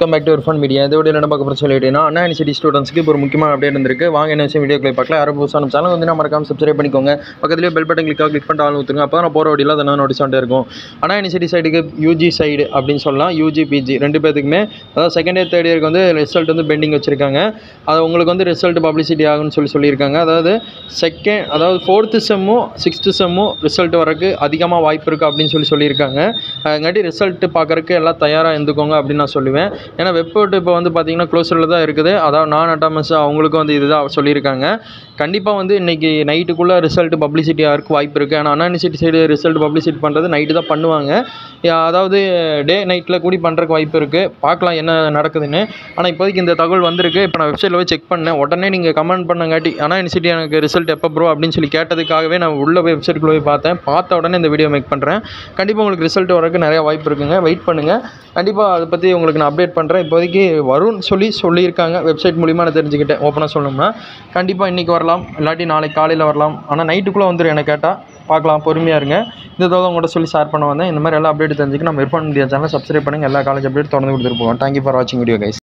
welcome back to Irfan media இந்த video என்ன பார்க்க போகிற சொல்லிட்டேன்னா அண்ணா யூனிவர்சிட்டி ஸ்டூடெண்ட்ஸ்க்கு இப்போ ஒரு முக்கியமான அப்டேட் இருந்திருக்கு வாங்க என்ன விஷயம் வீடியோக்களை பார்க்கலாம் யாரும் புதுசாக சேனல் வந்து நம்ம மறக்காம சப்ஸ்கிரைப் பண்ணிக்கோங்க பக்கத்துலேயே பெல் பட்டன் கிளிக்காக கிளிக் பண்ணிட்டு ஆள் ஊற்றுங்க அப்போ நான் போகிற வழியில் அதை நான் நோட்டீஸ் வந்துட்டே இருக்கும் அண்ணா யூனிவர்சிட்டி சைடுக்கு யூஜி சைடு அப்படின்னு சொல்லலாம் யூஜி பிஜி ரெண்டு பேத்துக்குமே அதாவது செகண்ட் இயர் தேர்ட் இயருக்கு வந்து ரிசல்ட் வந்து பெண்டிங் வச்சிருக்காங்க அது உங்களுக்கு வந்து ரிசல்ட் பப்ளிசிட்டி ஆகும்னு சொல்லி சொல்லியிருக்காங்க அதாவது செகண்ட் அதாவது ஃபோர்த்து செம்மும் சிக்ஸ்த்து செம்மும் ரிசல்ட் வரக்கு அதிகமாக வாய்ப்பு இருக்குது அப்படின்னு சொல்லி சொல்லியிருக்காங்க அதுங்காட்டி ரிசல்ட் பார்க்குறக்கு எல்லாம் தயாராக இருந்துக்கோங்க அப்படின்னு நான் சொல்லுவேன் ஏன்னா வெப்போட் இப்போ வந்து பார்த்தீங்கன்னா க்ளோஸரில் தான் இருக்குது அதாவது நான் அட்டாமஸ் அவங்களுக்கும் வந்து இதுதான் சொல்லியிருக்காங்க கண்டிப்பாக வந்து இன்றைக்கி நைட்டுக்குள்ளே ரிசல்ட் பப்ளிசிட்டி ஆகிறதுக்கு வாய்ப்பு இருக்குது ஆனால் Anna university side result publicity பண்ணுறது நைட்டு தான் பண்ணுவாங்க யா- அதாவது டே நைட்டில் கூடி பண்ணுறதுக்கு வாய்ப்பு இருக்குது பார்க்கலாம் என்ன நடக்குதுன்னு ஆனால் இப்போதைக்கு இந்த தகவல் வந்திருக்கு இப்போ நான் வெப்சைட்டில் போய் செக் பண்ணேன் உடனே நீங்கள் கமெண்ட் பண்ணங்காட்டி அண்ணா யூனிவர்சிட்டி எனக்கு ரிசல்ட் எப்போ ப்ரோ அப்படின்னு சொல்லி கேட்டதுக்காகவே நான் உள்ள போய் வெப்சைட்டுக்குள்ளே போய் பார்த்தேன் பார்த்த உடனே இந்த வீடியோ மேக் பண்ணுறேன் கண்டிப்பாக உங்களுக்கு ரிசல்ட் வரக்கு நிறைய வாய்ப்பு இருக்குங்க வெயிட் பண்ணுங்கள் கண்டிப்பாக அதை பற்றி உங்களுக்கு நான் அப்டேட் பண்ணுறேன் இப்போதைக்கு வரும்னு சொல்லி சொல்லியிருக்காங்க வெப்சைட் மூலிமா நான் தெரிஞ்சுக்கிட்டேன் ஓப்பனாக சொல்லணும்னா கண்டிப்பாக இன்றைக்கி வரலாம் இல்லாட்டி நாளைக்கு காலையில் வரலாம் ஆனால் நைட்டுக்குள்ளே வந்துடும் எனக்கு கேட்டால் பார்க்கலாம் பொறுமையாக இருங்க இந்த தகவல் உங்கள்கிட்ட சொல்லி ஷேர் பண்ண வந்தேன் இந்த மாதிரி எல்லா அப்டேட் தெரிஞ்சுக்க நம்ம இர்ஃபான் மீடியா சேனல் சப்ஸ்கிரைப் பண்ணுங்கள் எல்லா காலேஜ் அப்டேட் தொடர்ந்து கொடுத்துட்டு போவோம் தேங்க்யூ ஃபார் வாட்சிங் வீடியோ கைஸ்